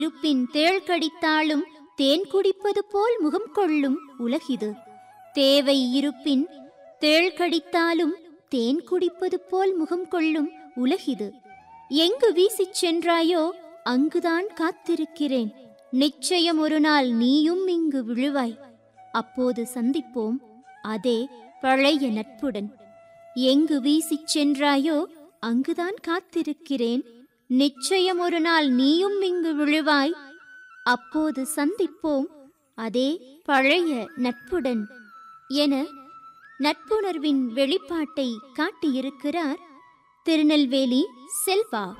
இருப்பின் தேள் கடித்தாலும் தேன் குடிப்பது போல் முகம் கொள்ளும் உலகிது தேவை இருப்பின் தேள் கடித்தாலும் தேன் குடிப்பது போல் முகம் கொள்ளும் உலகிது எங்கு வீசிச் சென்றாயோ அங்குதான் காத்திருக்கிறேன் நிச்சயம் ஒரு நாள் நீயும் இங்கு விழுவாய் அப்போது சந்திப்போம் அதே பழைய நட்புடன் எங்கு வீசிச் சென்றாயோ அங்குதான் காத்திருக்கிறேன் நிச்சயம் ஒரு நாள் நீயும் இங்கு விழுவாய் அப்போது சந்திப்போம் அதே பழைய நட்புடன் என நட்புணர்வின் வெளிப்பாட்டை காட்டியிருக்கிறார் திருநெல்வேலி செல்வா